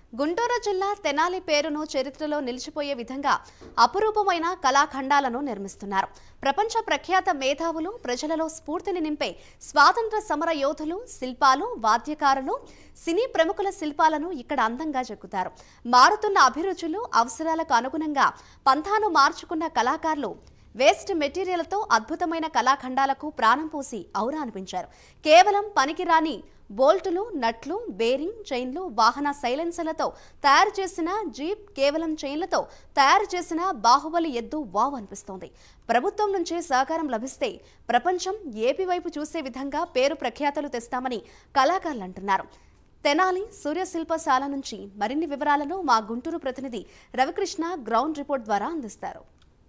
గుంటూరు జిల్లా తెనాలి పేరును చరిత్రలో నిలిచిపోయే విధంగా అపురూపమైన కళాఖండాలను నిర్మిస్తున్నారు ప్రపంచ ప్రఖ్యాత మేధావులు ప్రజలలో స్ఫూర్తిని నింపే స్వాతంత్ర సమర యోధులు శిల్పాలు వాద్యకారులు సినీ ప్రముఖుల శిల్పాలను ఇక్కడ అందంగా చెక్కుతారు మారుతున్న అభిరుచులు అవసరాలకు అనుగుణంగా పంథాను మార్చుకున్న కళాకారులు వేస్ట్ మెటీరియల్తో అద్భుతమైన కళాఖండాలకు ప్రాణం పోసి ఔరా అనిపించారు కేవలం పనికిరాని బోల్టులు నట్లు బేరింగ్ చైన్లు వాహన సైలెన్సర్లతో తయారు చేసిన జీప్ కేవలం చైన్లతో తయారు చేసిన బాహుబలి ఎద్దు వావ్ అనిపిస్తోంది ప్రభుత్వం నుంచే సహకారం లభిస్తే ప్రపంచం ఏపీ వైపు చూసే విధంగా పేరు ప్రఖ్యాతలు తెస్తామని కళాకారులు అంటున్నారు తెనాలి సూర్యశిల్పశాల నుంచి మరిన్ని వివరాలను మా గుంటూరు ప్రతినిధి రవికృష్ణ గ్రౌండ్ రిపోర్ట్ ద్వారా అందిస్తారు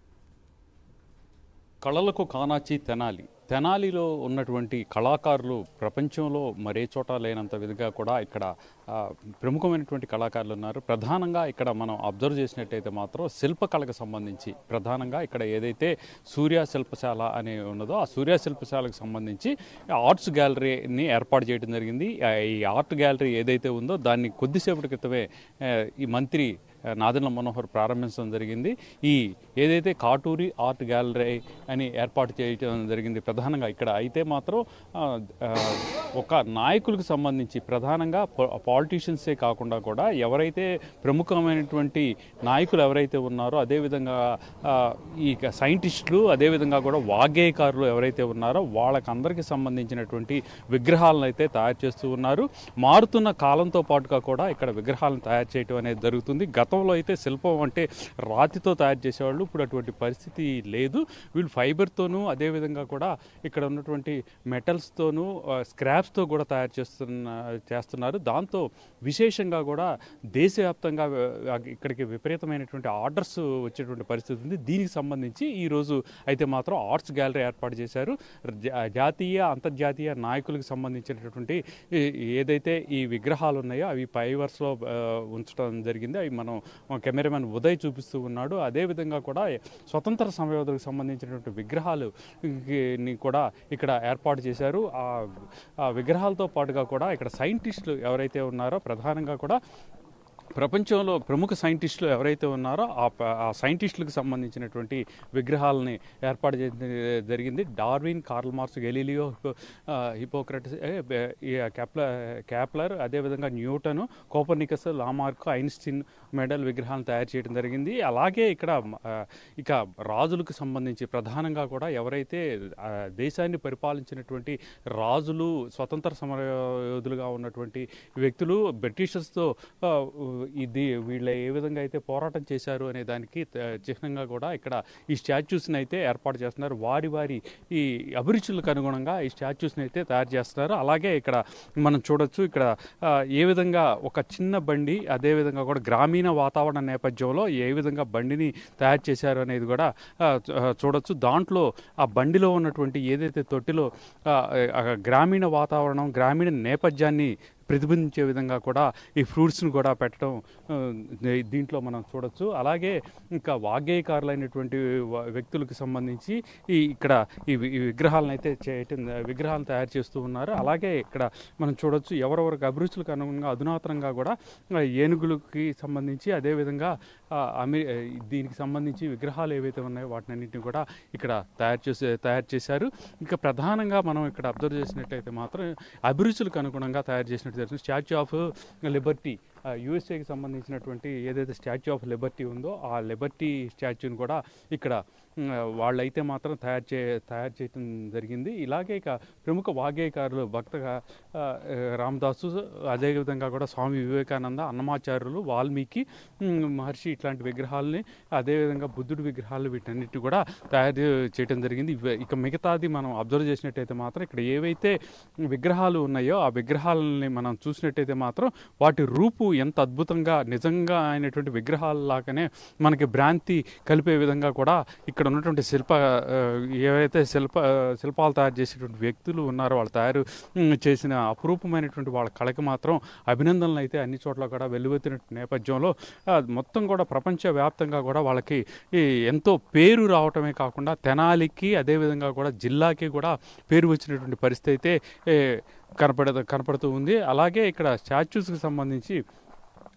కళలకు కానాచి తెనాలి తెనాలిలో ఉన్నటువంటి కళాకారులు ప్రపంచంలో మరే చోట లేనంత విధంగా కూడా ఇక్కడ ఆ, ప్రముఖమైనటువంటి కళాకారులు ఉన్నారు ప్రధానంగా ఇక్కడ మనం అబ్జర్వ్ చేసినట్టయితే మాత్రం శిల్పకళకు సంబంధించి ప్రధానంగా ఇక్కడ ఏదైతే సూర్య శిల్పశాల అని ఉన్నదో ఆ సూర్య శిల్పశాలకు సంబంధించి ఆర్ట్స్ గ్యాలరీని ఏర్పాటు చేయడం జరిగింది ఆ, ఈ ఆర్ట్ గ్యాలరీ ఏదైతే ఉందో దాన్ని కొద్దిసేపటి క్రితమే ఆ, ఈ మంత్రి నాదెండ్ల మనోహర్ ప్రారంభించడం జరిగింది ఈ ఏదైతే కాటూరి ఆర్ట్ గ్యాలరీ అని ఏర్పాటు చేయడం జరిగింది ప్రధానంగా ఇక్కడ అయితే మాత్రం ఆ, ఆ, ఒక నాయకులకు సంబంధించి ప్రధానంగా పాలిటీషియన్సే కాకుండా కూడా ఎవరైతే ప్రముఖమైనటువంటి నాయకులు ఎవరైతే ఉన్నారో అదేవిధంగా ఆ, ఈ సైంటిస్టులు అదేవిధంగా కూడా వాగ్గేయకారులు ఎవరైతే ఉన్నారో వాళ్ళకందరికీ సంబంధించినటువంటి విగ్రహాలను అయితే తయారు చేస్తూ ఉన్నారు మారుతున్న కాలంతో పాటుగా కూడా ఇక్కడ విగ్రహాలను తయారు చేయడం అనేది జరుగుతుంది గతంలో అయితే శిల్పం అంటే రాతితో తయారు చేసేవాళ్ళు ఇప్పుడు అటువంటి పరిస్థితి లేదు వీళ్ళు ఫైబర్తోనూ అదేవిధంగా కూడా ఇక్కడ ఉన్నటువంటి మెటల్స్తోనూ స్క్రాప్స్తో కూడా తయారు చేస్తున్న చేస్తున్నారు దాంతో విశేషంగా కూడా దేశవ్యాప్తంగా ఆ, ఇక్కడికి విపరీతమైనటువంటి ఆర్డర్స్ వచ్చేటువంటి పరిస్థితి ఉంది దీనికి సంబంధించి ఈరోజు అయితే మాత్రం ఆర్ట్స్ గ్యాలరీ ఏర్పాటు చేశారు జా- జాతీయ అంతర్జాతీయ నాయకులకు సంబంధించినటువంటి ఈ- ఏదైతే ఈ విగ్రహాలు ఉన్నాయో అవి పై వరుసలో ఆ, ఉంచడం జరిగింది అవి మనం కెమెరామెన్ ఉదయ్ చూపిస్తూ ఉన్నాడు అదేవిధంగా కూడా స్వతంత్ర సమయోధులకు సంబంధించినటువంటి విగ్రహాలు ని కూడా ఇక్కడ ఏర్పాటు చేశారు ఆ ఆ విగ్రహాలతో పాటుగా కూడా ఇక్కడ సైంటిస్టులు ఎవరైతే ఉన్నారో ప్రధానంగా కూడా ప్రపంచంలో ప్రముఖ సైంటిస్టులు ఎవరైతే ఉన్నారో ఆ ప- ఆ సైంటిస్టులకు సంబంధించినటువంటి విగ్రహాలని ఏర్పాటు చేయడం జరిగింది డార్విన్ కార్ల్ మార్క్స్ గెలీలియో హిపో- ఆ, హిపోక్రటిస్ ఏ, బె- ఈ క్యాప్లర్ క్యాప్లర్ అదేవిధంగా Newton Copernicus Lamarck Einstein metal విగ్రహాలను తయారు చేయడం జరిగింది అలాగే ఇక్కడ ఆ, ఇక రాజులకు సంబంధించి ప్రధానంగా కూడా ఎవరైతే ఆ, దేశాన్ని పరిపాలించినటువంటి రాజులు స్వతంత్ర సమర యోధులుగా ఉన్నటువంటి వ్యక్తులు బ్రిటిషర్స్తో ఆ, ఇది వీళ్ళ ఏ విధంగా అయితే పోరాటం చేశారు అనే దానికి త- చిహ్నంగా కూడా ఇక్కడ ఈ స్టాచ్యూస్ని అయితే ఏర్పాటు చేస్తున్నారు వారి వారి ఈ అభిరుచులకు అనుగుణంగా ఈ స్టాచ్యూస్ని అయితే తయారు చేస్తున్నారు అలాగే ఇక్కడ మనం చూడొచ్చు ఇక్కడ ఆ, ఏ విధంగా ఒక చిన్న బండి అదే విధంగా కూడా గ్రామీణ వాతావరణ నేపథ్యంలో ఏ విధంగా బండిని తయారు చేశారు అనేది కూడా ఆ, చూ- ఆ, చూడొచ్చు దాంట్లో ఆ బండిలో ఉన్నటువంటి ఏదైతే తొట్టిలో ఆ, ఆ, గ్రామీణ వాతావరణం గ్రామీణ నేపథ్యాన్ని ప్రతిబింబించే విధంగా కూడా ఈ ఫ్రూట్స్ని కూడా పెట్టడం ఆ, దీ- దీంట్లో మనం చూడొచ్చు అలాగే ఇంకా వాగ్గేయకారులైనటువంటి వ- వ్యక్తులకు సంబంధించి ఈ ఇక్కడ ఈ వి- ఈ విగ్రహాలను అయితే చేయటం విగ్రహాలను తయారు చేస్తూ ఉన్నారు అలాగే ఇక్కడ మనం చూడొచ్చు ఎవరెవరికి అభిరుచులకు అనుగుణంగా అధునాతనంగా కూడా ఆ, ఏనుగులకి సంబంధించి అదేవిధంగా ఆ, అమి దీనికి సంబంధించి విగ్రహాలు ఏవైతే ఉన్నాయో వాటినన్నింటినీ కూడా ఇక్కడ తయారు చేసే తయారు చేశారు ఇంకా ప్రధానంగా మనం ఇక్కడ అబ్జర్వ్ చేసినట్టయితే మాత్రం అభిరుచులకు అనుగుణంగా తయారు చేసినట్టు తెలుస్తుంది స్టాచ్యూ ఆఫ్ లిబర్టీ యుఎస్ఏకి సంబంధించినటువంటి ఏదైతే స్టాచ్యూ ఆఫ్ లిబర్టీ ఉందో ఆ లిబర్టీ స్టాచ్యూని కూడా ఇక్కడ ఉమ్, వాళ్ళైతే మాత్రం తయారు చే తయారు చేయడం జరిగింది ఇలాగే ఇక ప్రముఖ వాగ్గేయకారులు భక్తగా ఆ, రామదాసు అదేవిధంగా కూడా స్వామి వివేకానంద అన్నమాచార్యులు వాల్మీకి ఉమ్, మహర్షి ఇట్లాంటి విగ్రహాలని అదేవిధంగా బుద్ధుడి విగ్రహాలు వీటన్నిటి కూడా తయారు చేయడం జరిగింది ఇవ- ఇక మిగతాది మనం అబ్జర్వ్ చేసినట్టయితే మాత్రం ఇక్కడ ఏవైతే విగ్రహాలు ఉన్నాయో ఆ విగ్రహాలని మనం చూసినట్టయితే మాత్రం వాటి రూపు ఎంత అద్భుతంగా నిజంగా అయినటువంటి విగ్రహాల లాగానే మనకి భ్రాంతి కలిపే విధంగా కూడా ఇక్కడ ఉన్నటువంటి శిల్ప ఆ, ఏవైతే శిల్ప ఆ, శిల్పాలు తయారు చేసేటువంటి వ్యక్తులు ఉన్నారో వాళ్ళు తయారు ఉమ్, చేసిన అపురూపమైనటువంటి వాళ్ళ కళకి మాత్రం అభినందనలు అయితే అన్ని చోట్ల కూడా వెల్లువెత్తిన నేపథ్యంలో ఆ, మొత్తం కూడా ప్రపంచవ్యాప్తంగా కూడా వాళ్ళకి ఈ ఎంతో పేరు రావటమే కాకుండా తెనాలికి అదేవిధంగా కూడా జిల్లాకి కూడా పేరు వచ్చినటువంటి పరిస్థితి అయితే ఏ, కనపడ కనపడుతూ ఉంది అలాగే ఇక్కడ స్టాచ్యూస్కి సంబంధించి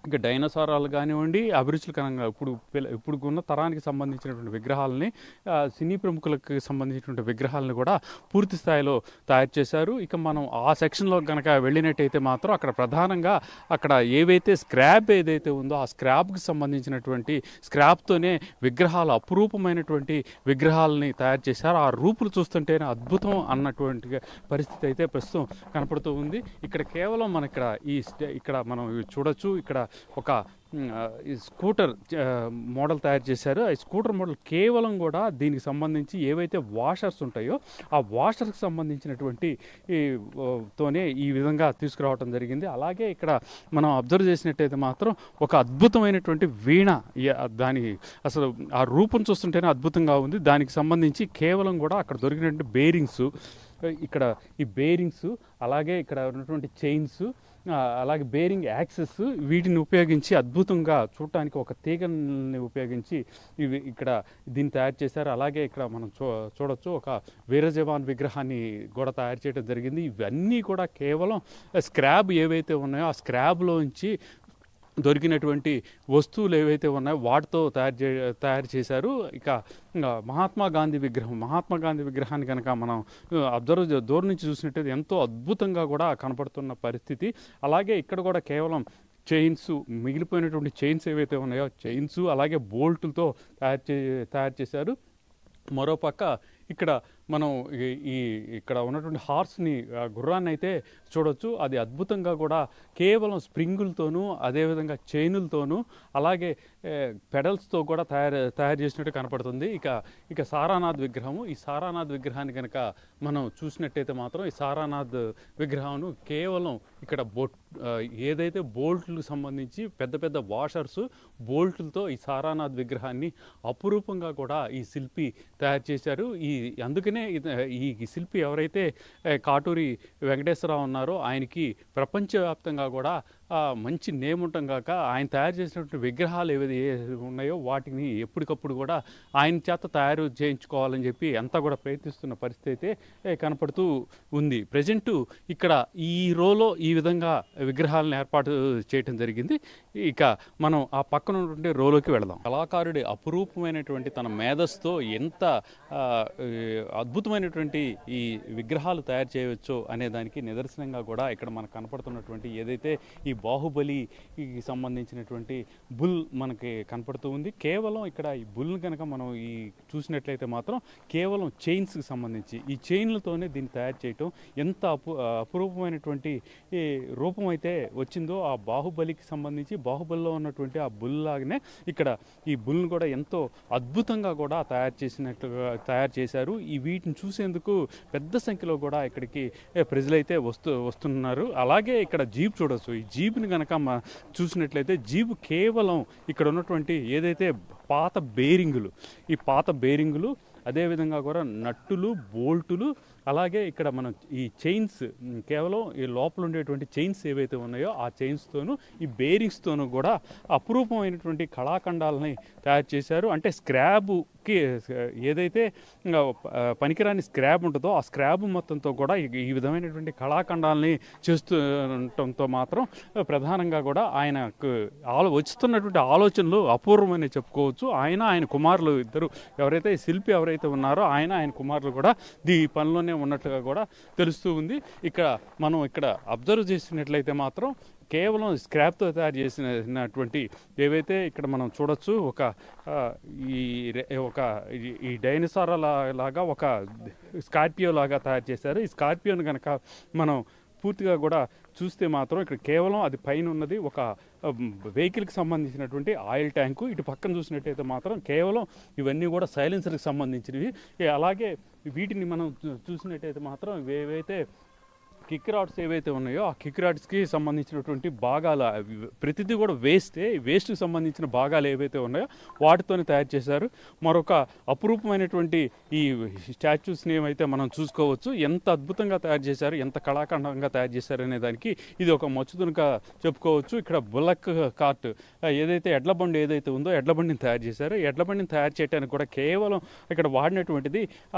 ఇక డైనోసారాలు కానివ్వండి అభిరుచులకరంగా ఇప్పుడు పిల్ల- ఇప్పుడు ఉన్న తరానికి సంబంధించినటువంటి విగ్రహాలని ఆ, సినీ ప్రముఖులకు సంబంధించినటువంటి విగ్రహాలను కూడా పూర్తి స్థాయిలో తయారు చేశారు ఇక మనం ఆ సెక్షన్లో కనుక వెళ్ళినట్టయితే మాత్రం అక్కడ ప్రధానంగా అక్కడ ఏవైతే స్క్రాప్ ఏదైతే ఉందో ఆ స్క్రాప్కి సంబంధించినటువంటి స్క్రాప్తోనే విగ్రహాలు అపురూపమైనటువంటి విగ్రహాలని తయారు చేశారు ఆ రూపులు చూస్తుంటేనే అద్భుతం అన్నటువంటి పరిస్థితి అయితే ప్రస్తుతం కనపడుతూ ఉంది ఇక్కడ కేవలం మన ఇక్కడ ఈ స్టే- ఇక్కడ మనం ఇవి చూడొచ్చు ఇక్కడ ఒక మ్, ఆ, ఈ స్కూటర్ ఆ, మోడల్ తయారు చేశారు ఈ స్కూటర్ మోడల్ కేవలం కూడా దీనికి సంబంధించి ఏవైతే వాషర్స్ ఉంటాయో ఆ వాషర్కి సంబంధించినటువంటి ఈ ఓ, తోనే ఈ విధంగా తీసుకురావడం జరిగింది అలాగే ఇక్కడ మనం అబ్జర్వ్ చేసినట్టయితే మాత్రం ఒక అద్భుతమైనటువంటి వీణ ఈ, ఆ, దాని అసలు ఆ రూపం చూస్తుంటేనే అద్భుతంగా ఉంది దానికి సంబంధించి కేవలం కూడా అక్కడ దొరికినటువంటి బేరింగ్స్ ఇక్కడ ఈ బేరింగ్స్ అలాగే ఇక్కడ ఉన్నటువంటి చైన్స్ అలాగే బేరింగ్ యాక్సెస్ వీటిని ఉపయోగించి అద్భుతంగా చూడటానికి ఒక తీగని ఉపయోగించి ఇవి ఇక్కడ దీన్ని తయారు చేశారు అలాగే ఇక్కడ మనం చూ చూడొచ్చు ఒక వీర జవాన్ విగ్రహాన్ని కూడా తయారు చేయడం జరిగింది ఇవన్నీ కూడా కేవలం స్క్రాబ్ ఏవైతే ఉన్నాయో ఆ స్క్రాబ్లోంచి దొరికినటువంటి వస్తువులు ఏవైతే ఉన్నాయో వాటితో తయారు చే తయారు చేశారు ఇక ఇంకా మహాత్మా గాంధీ విగ్రహం మహాత్మా గాంధీ విగ్రహాన్ని కనుక మనం అబ్జర్వ్ దూరం నుంచి చూసినట్టయితే ఎంతో అద్భుతంగా కూడా కనపడుతున్న పరిస్థితి అలాగే ఇక్కడ కూడా కేవలం చైన్స్ మిగిలిపోయినటువంటి చైన్స్ ఏవైతే ఉన్నాయో చైన్స్ అలాగే బోల్టులతో తయారు చే తయారు చేశారు మరోపక్క ఇక్కడ మనం ఈ- ఈ ఇక్కడ ఉన్నటువంటి హార్స్ని ఆ గుర్రాన్ని అయితే చూడొచ్చు అది అద్భుతంగా కూడా కేవలం స్ప్రింగులతోనూ అదేవిధంగా చైనులతోనూ అలాగే పెడల్స్తో కూడా తయారు తయారు చేసినట్టు కనపడుతుంది ఇక ఇక సారానాథ్ విగ్రహము ఈ సారానాథ్ విగ్రహాన్ని కనుక మనం చూసినట్టయితే మాత్రం ఈ సారానాథ్ విగ్రహం కేవలం ఇక్కడ బొట్ ఆ, ఏదైతే బోల్ట్లకు సంబంధించి పెద్ద పెద్ద వాషర్స్ బోల్ట్లతో ఈ సారానాథ్ విగ్రహాన్ని అపురూపంగా కూడా ఈ శిల్పి తయారు చేశారు ఈ అందుకనే ఇది- ఈ శిల్పి ఎవరైతే ఏ, కాటూరి వెంకటేశ్వరరావు ఉన్నారో ఆయనకి ప్రపంచవ్యాప్తంగా కూడా ఆ, మంచి నేమ్ ఉంటాం కాక ఆయన తయారు చేసినటువంటి విగ్రహాలు ఏవైతే ఏ- ఉన్నాయో వాటిని ఎప్పటికప్పుడు కూడా ఆయన చేత తయారు చేయించుకోవాలని చెప్పి అంతా కూడా ప్రయత్నిస్తున్న పరిస్థితి అయితే ఏ, కనపడుతూ ఉంది ప్రజెంట్ ఇక్కడ ఈ రోలో ఈ విధంగా విగ్రహాలను ఏర్పాటు చేయటం జరిగింది ఇక మనం ఆ పక్కన ఉన్నటువంటి రోలోకి వెళదాం కళాకారుడి అపురూపమైనటువంటి తన మేధస్తో ఎంత ఆ, ఈ అద్భుతమైనటువంటి ఈ విగ్రహాలు తయారు చేయవచ్చో అనే దానికి నిదర్శనంగా కూడా ఇక్కడ మనకు కనపడుతున్నటువంటి ఏదైతే ఈ బాహుబలికి సంబంధించినటువంటి బుల్ మనకి కనపడుతూ ఉంది కేవలం ఇక్కడ ఈ బుల్ని కనుక మనం ఈ చూసినట్లయితే మాత్రం కేవలం చైన్స్కి సంబంధించి ఈ చైన్లతోనే దీన్ని తయారు చేయటం ఎంత అపు అపురూపమైనటువంటి ఈ రూపం అయితే వచ్చిందో ఆ బాహుబలికి సంబంధించి బాహుబలిలో ఉన్నటువంటి ఆ బుల్ లాగానే ఇక్కడ ఈ బుల్ని కూడా ఎంతో అద్భుతంగా కూడా తయారు చేసినట్లుగా తయారు చేశారు ఈ వీటిని చూసేందుకు పెద్ద సంఖ్యలో కూడా ఇక్కడికి ఏ, ప్రజలైతే వస్తూ వస్తున్నారు అలాగే ఇక్కడ జీప్ చూడొచ్చు ఈ జీప్ని కనుక మ- చూసినట్లయితే జీప్ కేవలం ఇక్కడ ఉన్నటువంటి ఏదైతే పాత బేరింగులు ఈ పాత బేరింగులు అదేవిధంగా కూడా నట్టులు బోల్టులు అలాగే ఇక్కడ మనం ఈ చైన్స్ మ్, కేవలం ఈ లోపల ఉండేటువంటి చైన్స్ ఏవైతే ఉన్నాయో ఆ చైన్స్తోనూ ఈ బేరింగ్స్తోనూ కూడా అపురూపమైనటువంటి కళాఖండాలని తయారు చేశారు అంటే స్క్రాబ్కి ఏదైతే ఇంకా, ఆ, పనికిరాని స్క్రాబ్ ఉంటుందో ఆ స్క్రాబ్ మొత్తంతో కూడా ఈ ఈ విధమైనటువంటి కళాఖండాలని చేస్తూ ఉండటంతో మాత్రం ప్రధానంగా కూడా ఆయనకు ఆలో వస్తున్నటువంటి ఆలోచనలు అపూర్వమని చెప్పుకోవచ్చు ఆయన ఆయన కుమారులు ఇద్దరు ఎవరైతే ఈ శిల్పి ఎవరైతే ఉన్నారో ఆయన ఆయన కుమారులు కూడా ఈ పనిలోనే ఉన్నట్లుగా కూడా తెలుస్తూ ఉంది ఇక్కడ మనం ఇక్కడ అబ్జర్వ్ చేసినట్లయితే మాత్రం కేవలం స్క్రాప్తో తయారు చేసినటువంటి ఏవైతే ఇక్కడ మనం చూడొచ్చు ఒక ఆ, ఈ రె- ఒక ఈ- ఈ డైనోసార్ లాగా ఒక స్కార్పియో లాగా తయారు చేశారు ఈ స్కార్పియోని కనుక మనం పూర్తిగా కూడా చూస్తే మాత్రం ఇక్కడ కేవలం అది పైన ఉన్నది ఒక వెహికల్కి సంబంధించినటువంటి ఆయిల్ ట్యాంకు ఇటు పక్కన చూసినట్టయితే మాత్రం కేవలం ఇవన్నీ కూడా సైలెన్సర్కి సంబంధించినవి ఏ అలాగే వీటిని మనం చూ- చూసినట్టయితే మాత్రం ఏవైతే కిక్ రాడ్స్ ఏవైతే ఉన్నాయో ఆ కిక్ రాడ్స్కి సంబంధించినటువంటి భాగాలు అవి ప్రతిదీ కూడా వేస్టే వేస్ట్కి సంబంధించిన భాగాలు ఏవైతే ఉన్నాయో వాటితోనే తయారు చేశారు మరొక అపురూపమైనటువంటి ఈ స్టాచ్యూస్ని ఏమైతే మనం చూసుకోవచ్చు ఎంత అద్భుతంగా తయారు చేశారు ఎంత కళాఖండంగా తయారు చేశారు అనే దానికి ఇది ఒక మచ్చుతునుగా చెప్పుకోవచ్చు ఇక్కడ బుల్లక్ కార్ట్ ఆ, ఏదైతే ఎడ్ల బండి ఏదైతే ఉందో ఎడ్ల బండిని తయారు చేశారు ఎడ్ల బండిని తయారు చేయడానికి కూడా కేవలం ఇక్కడ వాడినటువంటిది ఆ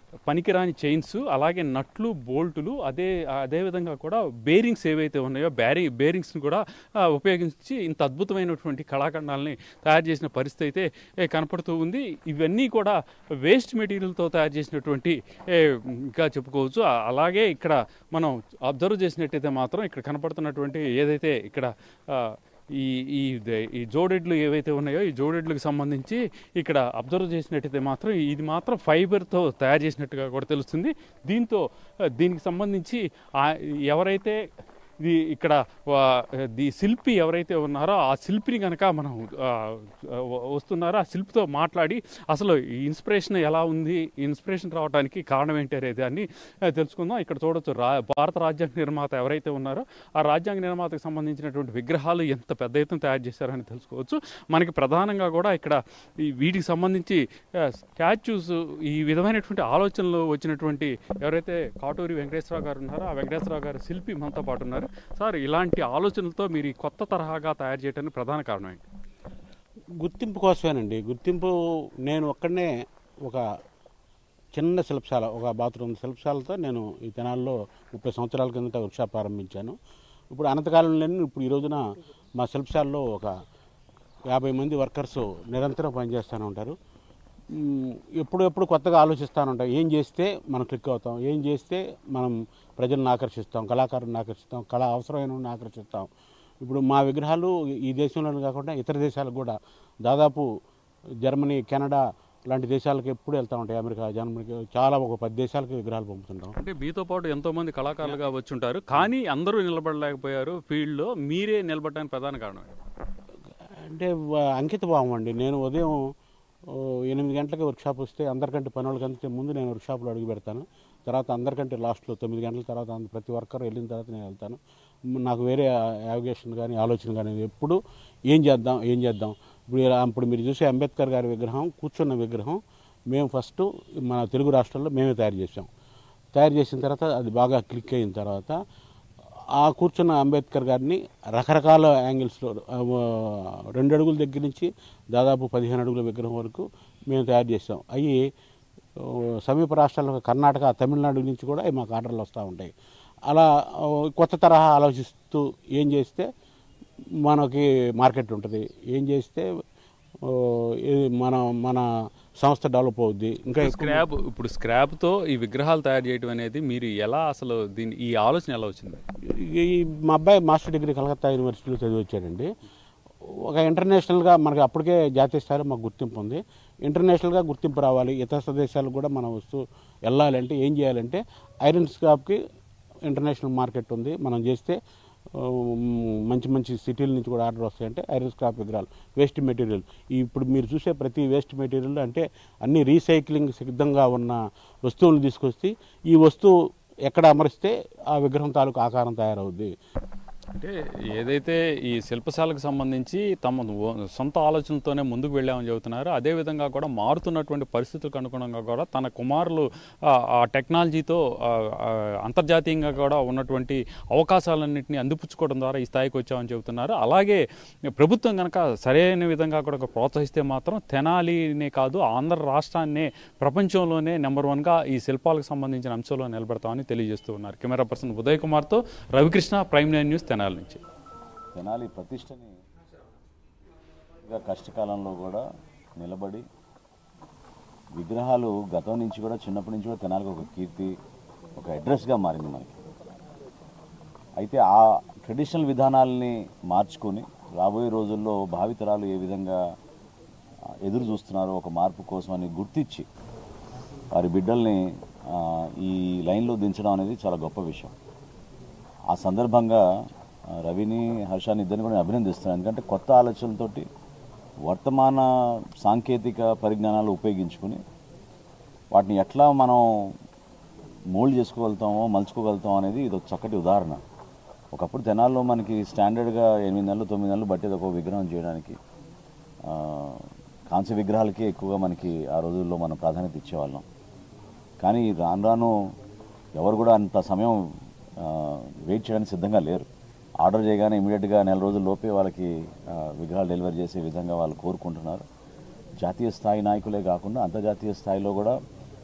పనికిరాని చైన్స్ అలాగే నట్లు బోల్టులు అదే అదేవిధంగా కూడా బేరింగ్స్ ఏవైతే ఉన్నాయో బ్యారీ బేరింగ్స్ని కూడా ఆ, ఉపయోగించి ఇంత అద్భుతమైనటువంటి కళాఖండాలని తయారు చేసిన పరిస్థితి అయితే ఏ, కనపడుతూ ఉంది ఇవన్నీ కూడా వేస్ట్ మెటీరియల్తో తయారు చేసినటువంటి ఏ, ఇంకా చెప్పుకోవచ్చు ఆ- అలాగే ఇక్కడ మనం అబ్జర్వ్ చేసినట్టయితే మాత్రం ఇక్కడ కనపడుతున్నటువంటి ఏదైతే ఇక్కడ ఆ, ఈ ఈ దే- ఈ జోడెడ్లు ఏవైతే ఉన్నాయో ఈ జోడెడ్లకు సంబంధించి ఇక్కడ అబ్జర్వ్ చేసినట్టయితే మాత్రం ఇది మాత్రం ఫైబర్తో తయారు చేసినట్టుగా కూడా తెలుస్తుంది దీంతో ఆ, దీనికి సంబంధించి ఆ- ఎవరైతే ఇది ఇక్కడ వా- ది శిల్పి ఎవరైతే ఉన్నారో ఆ శిల్పిని కనుక మనం ఆ, వ- వస్తున్నారో ఆ శిల్పితో మాట్లాడి అసలు ఈ ఇన్స్పిరేషన్ ఎలా ఉంది ఈ ఇన్స్పిరేషన్ రావడానికి కారణం ఏంటి అనే దాన్ని ఆ, తెలుసుకుందాం ఇక్కడ చూడొచ్చు రా భారత రాజ్యాంగ నిర్మాత ఎవరైతే ఉన్నారో ఆ రాజ్యాంగ నిర్మాతకు సంబంధించినటువంటి విగ్రహాలు ఎంత పెద్ద ఎత్తున తయారు చేశారని తెలుసుకోవచ్చు మనకి ప్రధానంగా కూడా ఇక్కడ ఈ వీటికి సంబంధించి స్టాచ్యూస్ ఈ విధమైనటువంటి ఆలోచనలు వచ్చినటువంటి ఎవరైతే కాటూరి వెంకటేశ్వరరావు గారు ఉన్నారో ఆ వెంకటేశ్వరరావు గారు శిల్పి మనతో పాటు ఉన్నారు సార్ ఇలాంటి ఆలోచనలతో మీరు ఈ కొత్త తరహాగా తయారు చేయడానికి ప్రధాన కారణం ఏంటి గుర్తింపు కోసమేనండి గుర్తింపు నేను ఒక్కడనే ఒక చిన్న శిల్పశాల ఒక బాత్రూమ్ శిల్పశాలతో నేను ఈ తెనాల్లో ముప్పై సంవత్సరాల కిందట వర్క్షాప్ ప్రారంభించాను ఇప్పుడు అనంతకాలంలో ఇప్పుడు ఈ రోజున మా శిల్పశాలలో ఒక యాభై మంది వర్కర్స్ నిరంతరం పనిచేస్తూనే ఉంటారు మ్, ఎప్పుడు ఎప్పుడు కొత్తగా ఆలోచిస్తూనే ఉంటాం ఏం చేస్తే మనం క్లిక్ అవుతాం ఏం చేస్తే మనం ప్రజలను ఆకర్షిస్తాం కళాకారులను ఆకర్షిస్తాం కళ అవసరమైన వాళ్ళని ఆకర్షిస్తాం ఇప్పుడు మా విగ్రహాలు ఈ దేశంలోనే కాకుండా ఇతర దేశాలకు కూడా దాదాపు జర్మనీ కెనడా లాంటి దేశాలకు ఎప్పుడు వెళ్తూ ఉంటాయి అమెరికా జర్మనీకి చాలా ఒక పది దేశాలకు విగ్రహాలు పంపుతుంటాం అంటే మీతో పాటు ఎంతో మంది కళాకారులుగా వచ్చి ఉంటారు కానీ అందరూ నిలబడలేకపోయారు ఫీల్డ్లో మీరే నిలబడడానికి ప్రధాన కారణం ఏంటి? అంటే వ- అంకిత భావం అండి నేను ఉదయం ఓ, ఎనిమిది గంటలకి వర్క్షాప్ వస్తే అందరికంటే పని వాళ్ళకంటే ముందు నేను వర్క్షాప్లో అడుగు పెడతాను తర్వాత అందరికంటే లాస్ట్లో తొమ్మిది గంటల తర్వాత అంద- ప్రతి వర్కర్ వెళ్ళిన తర్వాత నేను వెళ్తాను మ్, నాకు వేరే యావిగేషన్ కానీ ఆలోచన కానీ ఎప్పుడు ఏం చేద్దాం ఏం చేద్దాం ఇప్పుడు ఇలా- ఇప్పుడు మీరు చూసే అంబేద్కర్ గారి విగ్రహం కూర్చున్న విగ్రహం మేము ఫస్ట్ మన తెలుగు రాష్ట్రాల్లో మేమే తయారు చేసాం తయారు చేసిన తర్వాత అది బాగా క్లిక్ అయిన తర్వాత ఆ కూర్చున్న అంబేద్కర్ గారిని రకరకాల యాంగిల్స్లో ఆ, రెండు అడుగుల దగ్గర నుంచి దాదాపు పదిహేను అడుగుల విగ్రహం వరకు మేము తయారు చేసాం అవి ఆ, సమీప రాష్ట్రాల కర్ణాటక తమిళనాడు నుంచి కూడా అవి మాకు ఆర్డర్లు వస్తూ ఉంటాయి అలా ఆ, కొత్త తరహా ఆలోచిస్తూ ఏం చేస్తే మనకి మార్కెట్ ఉంటుంది ఏం చేస్తే ఆ, ఇది మన మన సంస్థ డెవలప్ అవుద్ది ఇంకా ఎక్కువ స్క్రాప్ ఇప్పుడు స్క్రాప్తో ఈ విగ్రహాలు తయారు చేయడం అనేది మీరు ఎలా అసలు దీని ఈ ఆలోచన ఎలా వచ్చింది ఈ మా అబ్బాయి మాస్టర్ డిగ్రీ కలకత్తా యూనివర్సిటీలో చదివి వచ్చాడండి ఒక ఇంటర్నేషనల్గా మనకి అప్పటికే జాతీయ స్థాయిలో మాకు గుర్తింపు ఉంది ఇంటర్నేషనల్గా గుర్తింపు రావాలి ఇతర దేశాలకు కూడా మన వస్తువు వెళ్ళాలంటే ఏం చేయాలంటే ఐరన్ స్క్రాప్కి ఇంటర్నేషనల్ మార్కెట్ ఉంది మనం చేస్తే ఆ, మంచి మంచి సిటీల నుంచి కూడా ఆర్డర్ వస్తాయంటే ఐరన్ స్క్రాప్ విగ్రహాలు వేస్ట్ మెటీరియల్ ఇప్పుడు మీరు చూసే ప్రతి వేస్ట్ మెటీరియల్ అంటే అన్ని రీసైక్లింగ్ సిద్ధంగా ఉన్న వస్తువులు తీసుకొస్తే ఈ వస్తువు ఎక్కడ అమరిస్తే ఆ విగ్రహం తాలూకు ఆకారం తయారవుద్ది అంటే ఏదైతే ఈ శిల్పశాలకు సంబంధించి తమ ఓ- సొంత ఆలోచనలతోనే ముందుకు వెళ్ళామని చెబుతున్నారు అదేవిధంగా కూడా మారుతున్నటువంటి పరిస్థితులకు అనుగుణంగా కూడా తన కుమారులు ఆ, ఆ టెక్నాలజీతో ఆ, ఆ, అంతర్జాతీయంగా కూడా ఉన్నటువంటి అవకాశాలన్నింటినీ అందిపుచ్చుకోవడం ద్వారా ఈ స్థాయికి వచ్చామని చెబుతున్నారు అలాగే ప్రభుత్వం కనుక సరైన విధంగా కూడా ప్రోత్సహిస్తే మాత్రం తెనాలినే కాదు ఆంధ్ర రాష్ట్రాన్నే ప్రపంచంలోనే నెంబర్ వన్గా ఈ శిల్పాలకు సంబంధించిన అంశంలో నిలబెడతామని తెలియజేస్తూ ఉన్నారు కెమెరా పర్సన్ ఉదయ్ కుమార్తో Ravikrishna prime nine news Tenali నుంచి తెనాలి ప్రతిష్టని ఇంకా కష్టకాలంలో కూడా నిలబడి విగ్రహాలు గతం నుంచి కూడా చిన్నప్పటి నుంచి కూడా తెనాలికి ఒక కీర్తి ఒక అడ్రస్గా మారింది మనకి అయితే ఆ ట్రెడిషనల్ విధానాలని మార్చుకొని రాబోయే రోజుల్లో భావితరాలు ఏ విధంగా ఆ, ఎదురు చూస్తున్నారో ఒక మార్పు కోసం అని గుర్తించి వారి బిడ్డల్ని ఆ, ఈ లైన్లో దించడం అనేది చాలా గొప్ప విషయం ఆ సందర్భంగా ఆ, రవిని హర్షాన్ని ఇద్దరిని కూడా నేను అభినందిస్తున్నాను ఎందుకంటే కొత్త ఆలోచనలతోటి వర్తమాన సాంకేతిక పరిజ్ఞానాలు ఉపయోగించుకుని వాటిని ఎట్లా మనం మోల్డ్ చేసుకోగలుగుతామో మలుచుకోగలుగుతాం అనేది ఇది ఒక చక్కటి ఉదాహరణ ఒకప్పుడు తెనాల్లో మనకి స్టాండర్డ్గా ఎనిమిది నెలలు తొమ్మిది నెలలు పట్టేది ఒక విగ్రహం చేయడానికి ఆ, కాంస్య విగ్రహాలకే ఎక్కువగా మనకి ఆ రోజుల్లో మనం ప్రాధాన్యత ఇచ్చేవాళ్ళం కానీ రాను రాను ఎవరు కూడా అంత సమయం ఆ, వెయిట్ చేయడానికి సిద్ధంగా లేరు ఆర్డర్ చేయగానే ఇమీడియట్గా నెల రోజుల లోపే వాళ్ళకి ఆ, విగ్రహాలు డెలివరీ చేసే విధంగా వాళ్ళు కోరుకుంటున్నారు జాతీయ స్థాయి నాయకులే కాకుండా అంతర్జాతీయ స్థాయిలో కూడా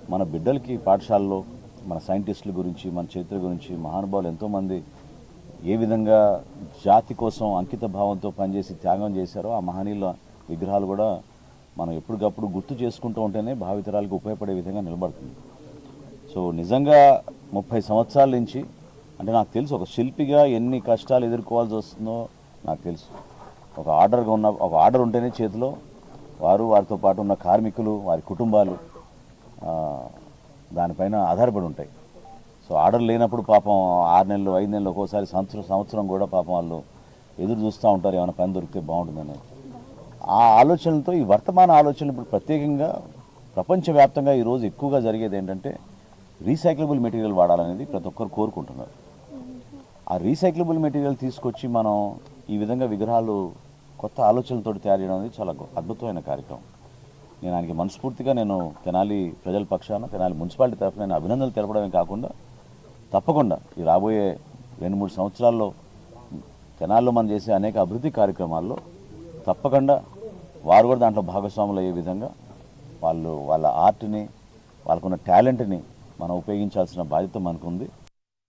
మన బిడ్డలకి పాఠశాలలో మన సైంటిస్టుల గురించి మన చరిత్ర గురించి మహానుభావులు ఎంతోమంది ఏ విధంగా జాతి కోసం అంకిత భావంతో పనిచేసి త్యాగం చేశారో ఆ మహనీయుల విగ్రహాలు కూడా మనం ఎప్పటికప్పుడు గుర్తు చేసుకుంటూ ఉంటేనే భావితరాలకు ఉపయోగపడే విధంగా నిలబడుతుంది సో నిజంగా ముప్పై సంవత్సరాల నుంచి అంటే నాకు తెలుసు ఒక శిల్పిగా ఎన్ని కష్టాలు ఎదుర్కోవాల్సి వస్తుందో నాకు తెలుసు ఒక ఆర్డర్గా ఉన్న ఒక ఆర్డర్ ఉంటేనే చేతిలో వారు వారితో పాటు ఉన్న కార్మికులు వారి కుటుంబాలు ఆ, దానిపైన ఆధారపడి ఉంటాయి సో ఆర్డర్ లేనప్పుడు పాపం ఆరు నెలలు ఐదు నెలలు ఒక్కోసారి సంవత్సరం సంవత్సరం కూడా పాపం వాళ్ళు ఎదురు చూస్తూ ఉంటారు ఏమైనా పని దొరికితే బాగుంటుందని ఆ ఆలోచనలతో ఈ వర్తమాన ఆలోచనలు ఇప్పుడు ప్రత్యేకంగా ప్రపంచవ్యాప్తంగా ఈరోజు ఎక్కువగా జరిగేది ఏంటంటే రీసైక్లబుల్ మెటీరియల్ వాడాలనేది ప్రతి ఒక్కరు కోరుకుంటున్నారు ఆ రీసైక్లబుల్ మెటీరియల్ తీసుకొచ్చి మనం ఈ విధంగా విగ్రహాలు కొత్త ఆలోచనలతో తయారు చేయడం అనేది చాలా గొ- అద్భుతమైన కార్యక్రమం నేను ఆయనకి మనస్ఫూర్తిగా నేను తెనాలి ప్రజల పక్షాన తెనాలి మున్సిపాలిటీ తరఫున నేను అభినందనలు తెలపడమే కాకుండా తప్పకుండా ఈ రాబోయే రెండు మూడు సంవత్సరాల్లో తెనాల్లో మనం చేసే అనేక అభివృద్ధి కార్యక్రమాల్లో తప్పకుండా వారు కూడా దాంట్లో భాగస్వాములు అయ్యే విధంగా వాళ్ళు వాళ్ళ ఆర్ట్ని వాళ్ళకున్న టాలెంట్ని మనం ఉపయోగించాల్సిన బాధ్యత మనకు ఉంది